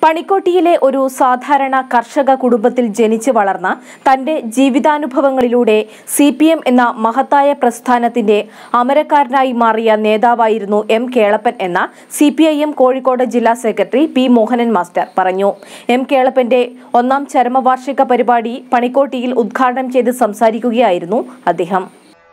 പണിക്കോട്ടിയിലെ ഒരു സാധാരണ കർഷക കുടുംബത്തിൽ ജനിച്ചു വളർന്ന തന്റെ ജീവിതാനുഭവങ്ങളിലൂടെ സി പി എം എന്ന മഹത്തായ പ്രസ്ഥാനത്തിന്റെ അമരക്കാരനായി മാറിയ നേതാവായിരുന്നു എം കേളപ്പൻ എന്ന C P I M Kozhikode ജില്ലാ സെക്രട്ടറി പി മോഹനൻ മാസ്റ്റർ പറഞ്ഞു എം കേളപ്പന്റെ ഒന്നാം ചരമവാർഷിക പരിപാടി പണിക്കോട്ടിയിൽ ഉദ്ഘാടനം ചെയ്ത് സംസാരിക്കുകയായിരുന്നു അദ്ദേഹം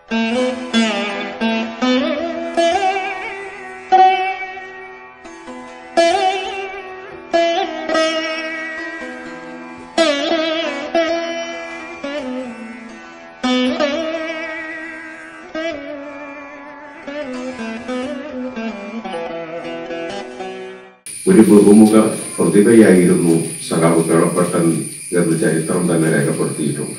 ഒരു ബഹുമുഖ പ്രതിഭയായിരുന്നു സഖാവ് കേളപ്പട്ടൻ എന്ന് ചരിത്രം തന്നെ രേഖപ്പെടുത്തിയിട്ടുണ്ട്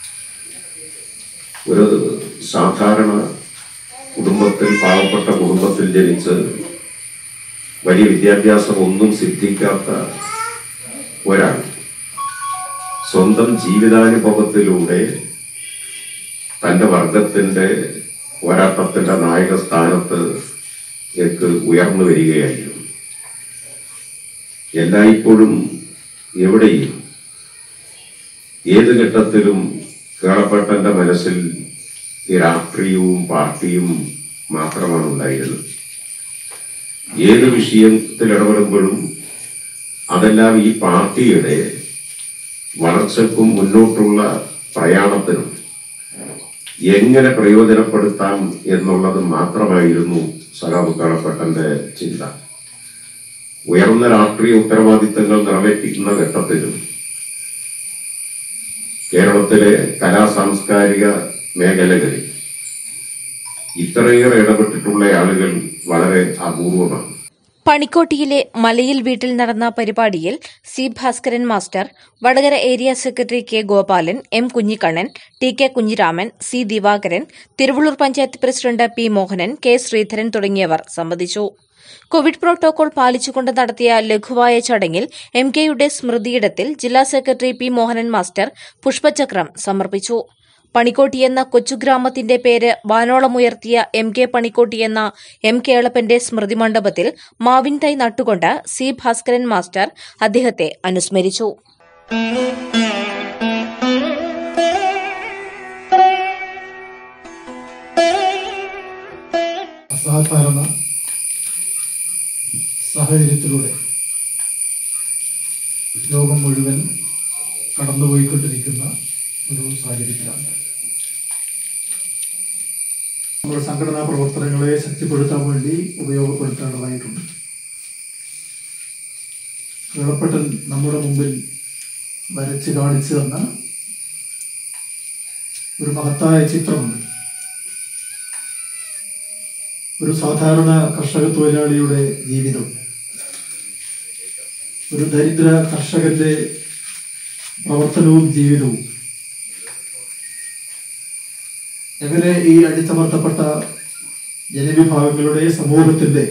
ഒരു സാധാരണ കുടുംബത്തിൽ പാവപ്പെട്ട കുടുംബത്തിൽ ജനിച്ച് വലിയ വിദ്യാഭ്യാസം ഒന്നും സിദ്ധിക്കാത്ത ഒരാൾ സ്വന്തം ജീവിതാനുഭവത്തിലൂടെ തന്റെ വർഗത്തിന്റെ പോരാട്ടത്തിന്റെ നായക സ്ഥാനത്ത് എക്ക് ഉയർന്നു വരികയായിരുന്നു എല്ലായ്പ്പോഴും എവിടെയും ഏത് ഘട്ടത്തിലും കേളപ്പെട്ടന്റെ മനസ്സിൽ ഈ രാഷ്ട്രീയവും പാർട്ടിയും മാത്രമാണ് ഉണ്ടായിരുന്നത് ഏത് വിഷയത്തിൽ ഇടപെടുമ്പോഴും അതെല്ലാം ഈ പാർട്ടിയുടെ വളർച്ചയ്ക്കും മുന്നോട്ടുള്ള പ്രയാണത്തിനും എങ്ങനെ പ്രയോജനപ്പെടുത്താം എന്നുള്ളത് മാത്രമായിരുന്നു സഖാവ് കേളപ്പെട്ടന്റെ ചിന്ത ഉയർന്ന രാഷ്ട്രീയ ഉത്തരവാദിത്തങ്ങൾ നിറവേറ്റിക്കുന്ന ഘട്ടത്തിലും കേരളത്തിലെ കലാ സാംസ്കാരിക മേഖലകളിൽ ഇത്രയേറെ ഇടപെട്ടിട്ടുള്ള ആളുകൾ വളരെ അപൂർവമാണ് പണിക്കോട്ടിയിലെ മലയിൽ വീട്ടിൽ നടന്ന പരിപാടിയിൽ C Bhaskaran master Vadakara area secretary K Gopalan M Kunhikannan T K Kunhiraman C Divakaran Thiruvallur panchayat president P Mohanan K Sreedharan തുടങ്ങിയവർ സംബന്ധിച്ചു കോവിഡ് പ്രോട്ടോകോൾ പാലിച്ചുകൊണ്ട് നടത്തിയ ലഘുവായ ചടങ്ങിൽ എം കെയുടെ സ്മൃതിയിടത്തിൽ ജില്ലാ സെക്രട്ടറി പി മോഹനൻ മാസ്റ്റർ പുഷ്പചക്രം സമർപ്പിച്ചു പണിക്കോട്ടി എന്ന കൊച്ചുഗ്രാമത്തിന്റെ പേര് വാനോളമുയർത്തിയ എം കെ പണിക്കോട്ടി എന്ന എം കേളപ്പന്റെ സ്മൃതി മണ്ഡപത്തിൽ മാവിൻ തൈ നട്ടുകൊണ്ട് സി ഭാസ്കരൻ മാസ്റ്റർ അദ്ദേഹത്തെ അനുസ്മരിച്ചു അസാധാരണ സാഹചര്യത്തിലൂടെ ലോകം മുഴുവൻ കടന്നുപോയിക്കൊണ്ടിരിക്കുന്ന ഒരു സാഹചര്യത്തിലാണ് നമ്മുടെ സംഘടനാ പ്രവർത്തനങ്ങളെ ശക്തിപ്പെടുത്താൻ വേണ്ടി ഉപയോഗപ്പെടുത്തേണ്ടതായിട്ടുണ്ട് കേളപ്പട്ടൻ നമ്മുടെ മുമ്പിൽ വരച്ച് കാണിച്ചു തന്ന ഒരു മഹത്തായ ചിത്രമുണ്ട് ഒരു സാധാരണ കർഷക തൊഴിലാളിയുടെ ജീവിതം ഒരു ദരിദ്ര കർഷകന്റെ പ്രവർത്തനവും ജീവിതവും എങ്ങനെ ഈ അടിച്ചമർത്തപ്പെട്ട ജനവിഭാഗങ്ങളുടെ സമൂഹത്തിന്റെ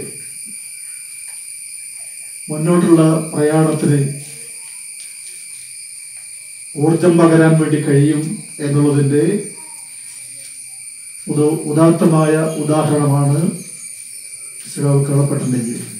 മുന്നോട്ടുള്ള പ്രയാണത്തിന് ഊർജം പകരാൻ വേണ്ടി കഴിയും എന്നുള്ളതിന്റെ ഉദ- ഉദാത്തമായ ഉദാഹരണമാണ് ശ്രീ കേളപ്പെട്ടന്റെ ജീവിതം